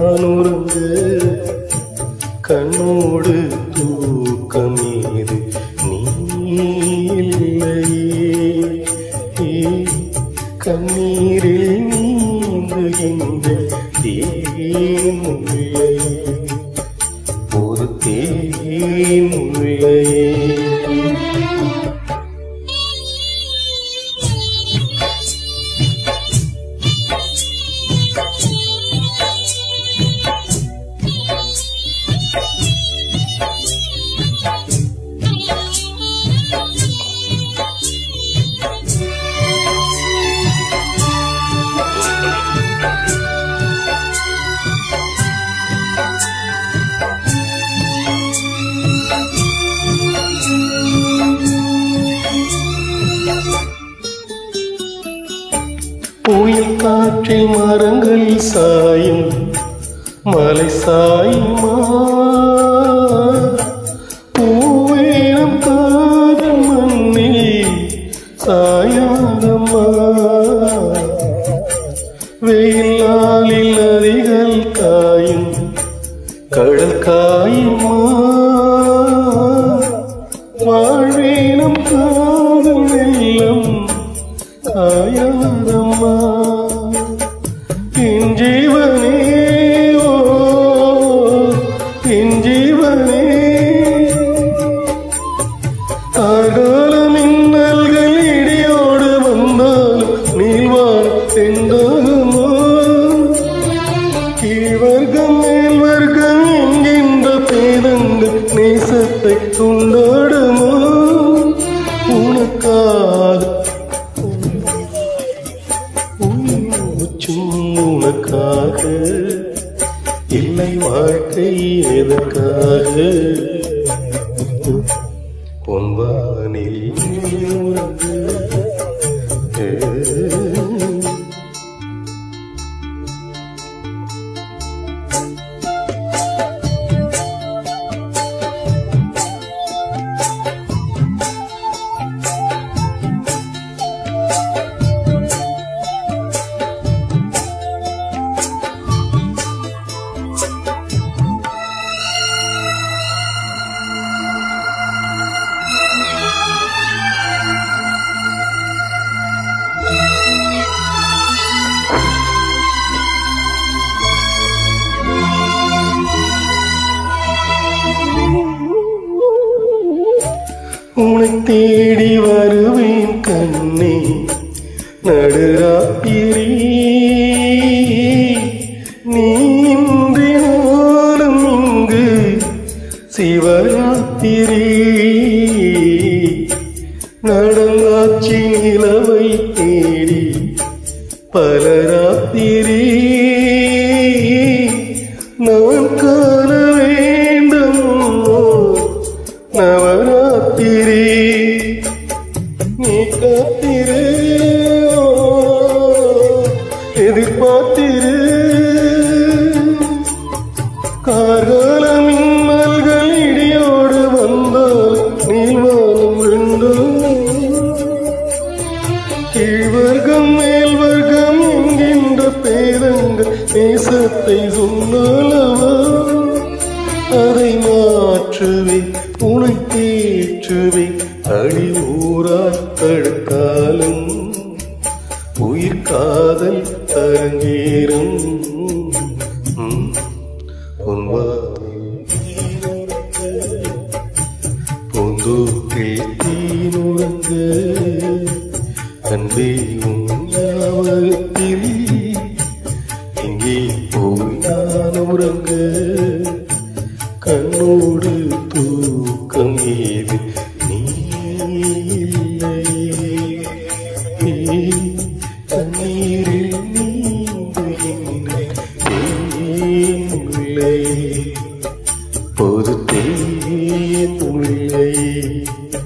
நான் உறங்க கண்ணோடு தூக்கம் ஏது நீ இல்லையே கண்ணீரில் நீந்துகின்ற தேன்முல்லையே ஒரு தேன்முல்லையே புயல் காற்றில் மரங்கள் சாயும் மலை சாயுமா பூவேனம் காதல் மண்ணில் சாயாதம்மா வெயிலாலில் நதிகள் காயும் கடல் காயுமா வாழ்வேனம் காதல் வெள்ளம் காயாதம்மா என் ஜீவனே ஓ என் ஜீவனே ஆகால மின்னல்கள் இடியோடு வந்தாலும் நீள்வான் செந்தாகுமா கீழ்வர்க்கம் மேல் வர்க்கம் என்கின்ற பேதங்கள் நேசத்தை கொண்டாடுமா உனக்காக உச்சும் உனக்காக இல்லை வாழ்க்கை எதற்காக பொன்வானில் உறங்கு. ஏ. உன்னை தேடி வருவேன் கண்ணே நடுராத்திரி நீ இன்றி நாளும் இங்கு சிவராத்திரி நடங்காட்சி நிலவை தேடி பலராத்திரி நான் காண வேண்டும் நவராத்திரி நீ காத்திரு எதிர்பார்த்திரு கார்கால மின்னல்கள் இடியோடு வந்தால் நீள்வானம் ரெண்டும் கீழ்வர்க்கம் மேல் வர்க்கம் என்கின்ற பேதங்கள் நேசத்தை சொன்னாலவா அதை மாற்றுவே உனை தேற்றுவே அடி ஊராய் தடுத்தாலும் உயிர் காதல் அரங்கேறும் ம், உன் வாயில் பூந்தோப்பில் தீனுறங்க அன்பே உன் ஞாபகத்தில் எங்கே போய் நான் உறங்க கண்ணோடு தூக்கம் ஏது நீ இல்லை கண்ணீரில் நீந்துகின்ற தேன்முல்லை பொது தேன்முல்லை